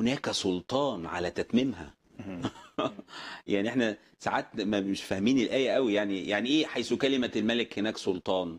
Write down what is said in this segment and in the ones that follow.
هناك سلطان على تتميمها يعني احنا ساعات ما مش فاهمين الايه قوي يعني يعني ايه حيث كلمه الملك هناك سلطان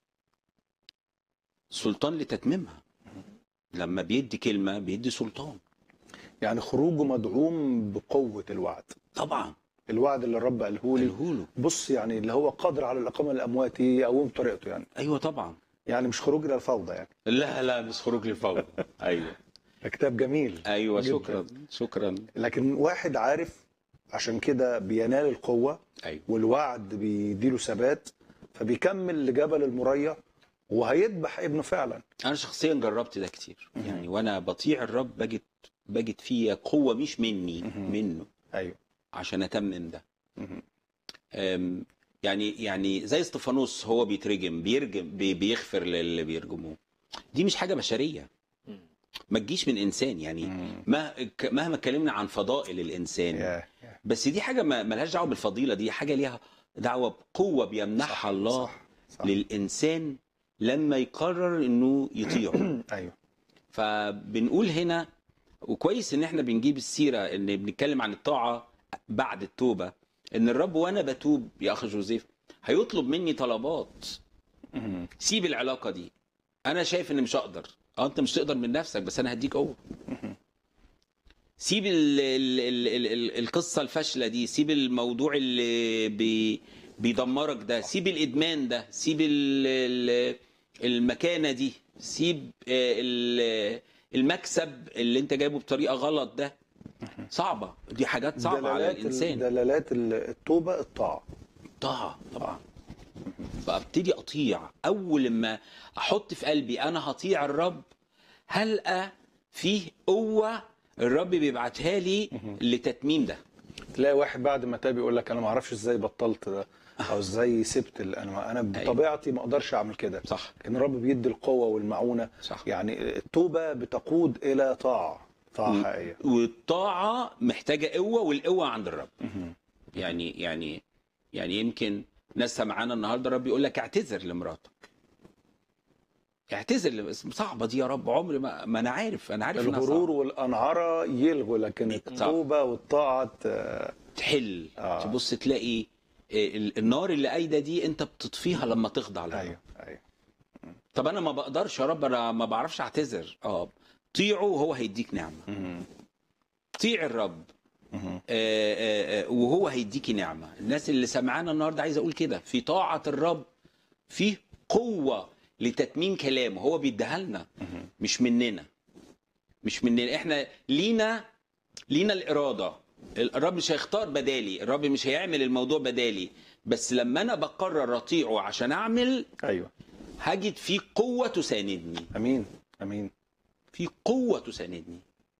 سلطان لتتميمها لما بيدي كلمه بيدي سلطان يعني خروجه مدعوم بقوه الوعد طبعا الوعد اللي الرب قاله لي الهولو بص يعني اللي هو قادر على الاقامه من الاموات يقوم بطريقته يعني ايوه طبعا يعني مش خروج الى الفوضى يعني لا لا مش خروج للفوضى ايوه ده كتاب جميل ايوه جداً. شكرا شكرا لكن واحد عارف عشان كده بينال القوه ايوه والوعد بيديله ثبات فبيكمل لجبل المريا وهيذبح ابنه فعلا انا شخصيا جربت ده كتير يعني وانا بطيع الرب بجد بجد فيا قوه مش مني مهم. منه ايوه عشان اتمم ده مهم. أم، يعني يعني زي استفانوس هو بيترجم بيرجم بي- بيغفر للي بيرجموه دي مش حاجه بشريه ما تجيش من انسان يعني مم. ما ك- مهما اتكلمنا عن فضائل الانسان ياه، ياه. بس دي حاجه ما ملهاش دعوه بالفضيله دي حاجه ليها دعوه بقوه بيمنحها صح، الله صح، صح. للانسان لما يقرر انه يطيعه ايوه فبنقول هنا وكويس ان احنا بنجيب السيره ان بنتكلم عن الطاعه بعد التوبه ان الرب وانا بتوب يا اخ جوزيف هيطلب مني طلبات مهم. سيب العلاقه دي انا شايف ان مش هقدر اه انت مش تقدر من نفسك بس انا هديك قوه سيب ال ال ال ال ال القصه الفاشله دي سيب الموضوع اللي بي بيدمرك ده سيب الادمان ده سيب ال ال المكانه دي سيب آه، ال- المكسب اللي انت جايبه بطريقه غلط ده صعبه دي حاجات صعبه على دلالات الانسان دلالات التوبه الطاعه طاعة طبعا فابتدي اطيع اول ما احط في قلبي انا هطيع الرب هلقى فيه قوه الرب بيبعتها لي لتتميم ده تلاقي واحد بعد ما تاب يقول لك انا ما اعرفش ازاي بطلت ده او ازاي سبت ال- انا انا بطبيعتي ما اقدرش اعمل كده صح لكن الرب بيدي القوه والمعونه صح يعني التوبه بتقود الى طاعه طاعه حقيقيه والطاعه محتاجه قوه والقوه عند الرب يعني يعني يعني يمكن ناس سمعانا النهارده الرب يقول لك اعتذر لمراتك اعتذر ل- صعبه دي يا رب عمري ما, ما انا عارف انا عارف انها الغرور صعبة. والانعره يلغوا لكن التوبه والطاعه ت- تحل آه. تبص تلاقي ال- النار اللي قايده دي انت بتطفيها لما تخضع لها ايوه ايوه طب انا ما بقدرش يا رب انا ما بعرفش اعتذر اه طيعه وهو هيديك نعمه مهم. طيع الرب مهم. آه، آه، آه، وهو هيديكي نعمه الناس اللي سمعانا النهارده عايز اقول كده في طاعه الرب فيه قوه لتتميم كلامه هو بيديها لنا مش مننا مش مننا احنا لينا لينا الاراده الرب مش هيختار بدالي الرب مش هيعمل الموضوع بدالي بس لما انا بقرر اطيعه عشان اعمل ايوه هجد فيه قوه تساندني امين امين في قوه تساندني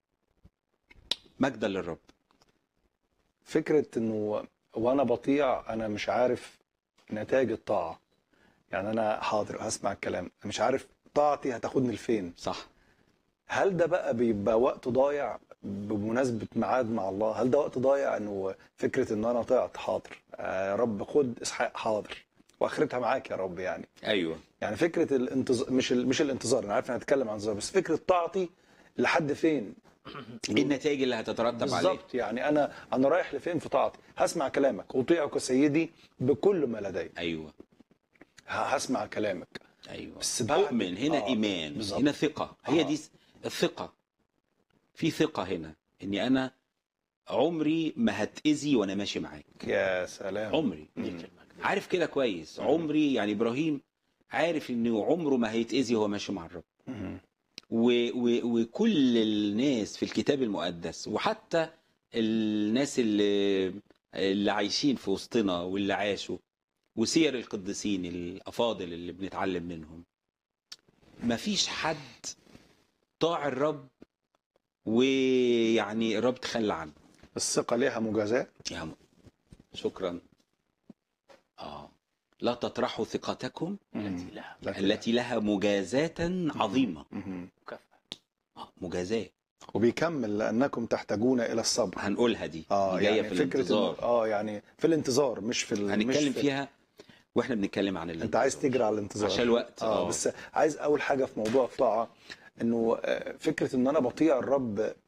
مجدا للرب فكره انه وانا بطيع انا مش عارف نتائج الطاعه يعني انا حاضر هسمع الكلام أنا مش عارف طاعتي هتاخدني لفين صح هل ده بقى بيبقى وقت ضايع بمناسبه ميعاد مع الله هل ده وقت ضايع انه فكره ان انا طلعت حاضر آه يا رب خد اسحاق حاضر واخرتها معاك يا رب يعني ايوه يعني فكره الانتظار مش ال... مش الانتظار انا عارف ان هتكلم عن انتظار بس فكره طاعتي لحد فين ايه النتائج اللي هتترتب عليه بالظبط يعني انا انا رايح لفين في طاعتي هسمع كلامك اطيعك سيدي بكل ما لدي ايوه ه- هسمع كلامك ايوه بس بعد- اؤمن هنا آه، ايمان بالظبط. هنا ثقه هي آه. دي س- الثقه في ثقه هنا اني انا عمري ما هتاذي وانا ماشي معاك يا سلام عمري مم. عارف كده كويس عمري يعني ابراهيم عارف انه عمره ما هيتاذي وهو ماشي مع الرب مم. و و وكل الناس في الكتاب المقدس وحتى الناس اللي اللي عايشين في وسطنا واللي عاشوا وسير القديسين الافاضل اللي بنتعلم منهم مفيش حد طاع الرب ويعني الرب تخلى عنه الثقه ليها مجازاه يا م- شكرا اه لا تطرحوا ثقتكم مم. لها لا التي لها مجازاة عظيمة مم. مكافأة آه، مجازاة وبيكمل لانكم تحتاجون الى الصبر هنقولها دي اه دي جايه يعني في فكره الانتظار إنه- اه يعني في الانتظار مش في ال... مش هنتكلم في... فيها واحنا بنتكلم عن انت الانتظار عايز تجري على الانتظار عشان الوقت اه بس عايز اول حاجه في موضوع الطاعه انه آه، فكره ان انا بطيع الرب